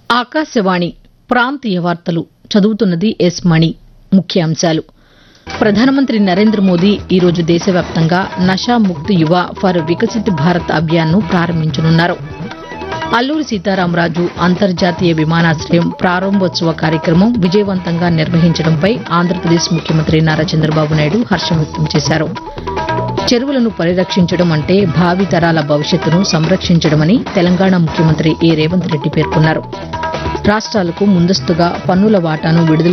ఆకాశవాణి ప్రాంతీయ వార్తలు చదువుతున్నది ఎస్ మణి ముఖ్యాంశాలు ప్రధానమంత్రి నరేంద్ర మోదీ ఈరోజు దేశవ్యాప్తంగా నషా ముక్త్ యువ ఫర్ వికసిత్ భారత్ అభియాన్ను ప్రారంభించనున్నారు అల్లూరి సీతారామరాజు అంతర్జాతీయ విమానాశ్రయం ప్రారంభోత్సవ కార్యక్రమం విజయవంతంగా నిర్వహించడంపై ఆంధ్రప్రదేశ్ ముఖ్యమంత్రి నారా చంద్రబాబు నాయుడు హర్షం వ్యక్తం చేశారు చెరువులను పరిరక్షించడం అంటే భావి తరాల భవిష్యత్తును సంరక్షించడమని తెలంగాణ ముఖ్యమంత్రి ఏ రేవంత్ రెడ్డి పేర్కొన్నారు రాష్ట్రాలకు ముందస్తుగా పన్నుల వాటాను విడుదల